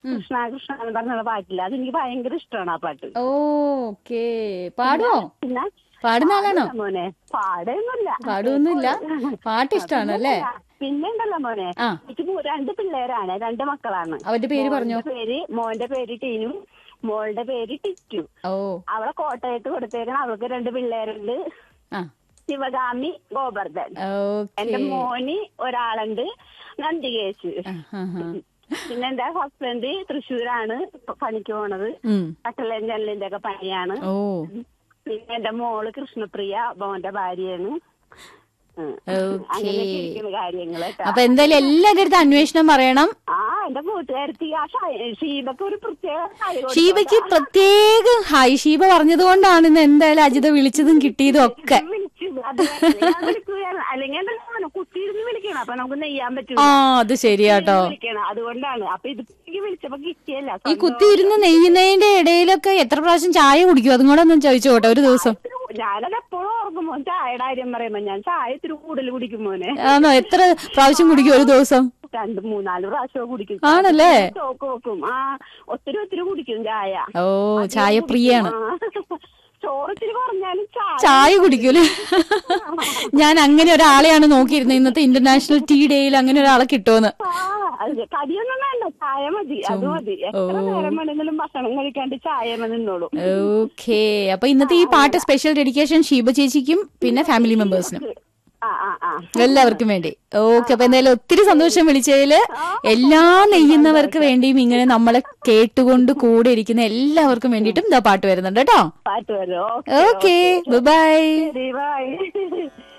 കൃഷ്ണ കൃഷ്ണ എന്ന് പറഞ്ഞ പാട്ടില്ല അതെനിക്ക് ഭയങ്കര ഇഷ്ടമാണ് ആ പാട്ട് ഓക്കേ പാടുവോ പിന്നെ പാടുന്ന ആളാണോ പാടില്ല മോനെ പാടൊന്നുമില്ല പാടുവൊന്നുമില്ല പാട്ട് ഇഷ്ടമാണ് അല്ലേ പിന്നെ ഉണ്ടല്ലോ മോനെ ആ എനിക്ക് മൂ- രണ്ട് പിള്ളേരാണ് രണ്ട് മക്കളാണ് അവന്റെ പേര് പറഞ്ഞോ മോന്റെ പേര് മോന്റെ പേര് ടീനു മോളുടെ പേര് ടിറ്റു ഓ അവളെ കോട്ടയത്ത് കൊടുത്തേക്കണം അവൾക്ക് രണ്ട് പിള്ളേരുണ്ട് ആ ശിവഗാമി ഗോവർദ്ധൻ എന്റെ ഓക്കേ മോന് ഒരാളുണ്ട് നന്ദികേശ് ആ, ആ, ആ. പിന്നെ എന്റെ ഹസ്ബൻഡ് തൃശ്ശൂരാണ് ഇപ്പൊ പണിക്ക് പോണത് ഉം. കട്ടലൻ ജനലിന്റെ ഒക്കെ പണിയാണ് ഓ പിന്നെ എന്റെ മോള് കൃഷ്ണപ്രിയ മോന്റെ ഭാര്യയാണ് ഉം. ഓക്കേ അങ്ങനെയൊക്കെ ഇരിക്കുന്ന കാര്യങ്ങൾ കേട്ടോ അപ്പൊ എന്തായാലും എല്ലാവരുടെ അടുത്ത് അന്വേഷണം പറയണം ആ എന്റെ കൂട്ടുകാരത്തി ആ ഷാ- ഷീബക്ക് ഒരു പ്രത്യേക ഹായ് കൊടുത്തു. ഷീബയ്ക്ക് പ്രത്യേക ഹായ് ഷീബ പറഞ്ഞതുകൊണ്ടാണ് ഇന്ന് എന്തായാലും അജിത വിളിച്ചതും കിട്ടിയതും ഒക്കെ വിളിച്ചു അത് ഞാൻ വിളിക്കുകയാണ് അല്ലെങ്കിൽ എന്താ കുത്തിയിരുന്ന് വിളിക്കണം അപ്പൊ നമുക്ക് നെയ്യാൻ പറ്റും ആ അത് ശരിയാട്ടോ വിളിക്കണം അതുകൊണ്ടാണ് അപ്പൊ ഇത് വിളിച്ചപ്പോ കിട്ടിയല്ല ഈ കുത്തിയിരുന്ന് നെയ്യുന്നതിന്റെ ഇടയിലൊക്കെ എത്ര പ്രാവശ്യം ചായ കുടിക്കും അതും കൂടെ ഒന്ന് ചോദിച്ചോട്ടെ ഒരു ദിവസം ഞാനത് എപ്പോഴും ഓർക്കും മോൻ ചായയുടെ കാര്യം പറയുമ്പോ ഞാൻ ചായ ഇത്തിരി കൂടുതൽ കുടിക്കും മോനെ ആണോ എത്ര പ്രാവശ്യം കുടിക്കും ഒരു ദിവസം രണ്ട് മൂന്നാല് പ്രാവശ്യം കുടിക്കും ആണല്ലേ ചോക്ക് വെക്കും ആ ഒത്തിരി ഒത്തിരി കുടിക്കും ചായ ഓ ചായ പ്രിയാണ് ആ. ചോറ് ഇത്തിരി കുറഞ്ഞാലും ചായ ചായ കുടിക്കൂലേ ഞാൻ അങ്ങനെ ഒരാളെയാണ് നോക്കിയിരുന്നത് ഇന്നത്തെ ഇന്റർനാഷണൽ ടീ ഡേയിൽ അങ്ങനെ ഒരാളെ കിട്ടുമെന്ന് ആ, അത് കടിയൊന്നും വേണ്ട ചായ മതി അത് മതി എത്ര നേരം വേണമെങ്കിലും ഭക്ഷണം കഴിക്കാണ്ട് ചായ നിന്നോളൂ ഓക്കേ അപ്പൊ ഇന്നത്തെ ഈ പാട്ട് സ്പെഷ്യൽ ഡെഡിക്കേഷൻ ഷീബ ചേച്ചിക്കും പിന്നെ ഫാമിലി മെമ്പേഴ്സിനും ആ ആ ആ എല്ലാവർക്കും വേണ്ടി ഓക്കെ അപ്പൊ എന്തായാലും ഒത്തിരി സന്തോഷം വിളിച്ചതില് എല്ലാ നെയ്യുന്നവർക്ക് വേണ്ടിയും ഇങ്ങനെ നമ്മളെ കേട്ടുകൊണ്ട് കൂടെ ഇരിക്കുന്ന എല്ലാവർക്കും വേണ്ടിയിട്ടും ഇതാ പാട്ട് വരുന്നുണ്ട് കേട്ടോ പാട്ട് വരും ഓക്കെ ബൈ ശരി ബൈ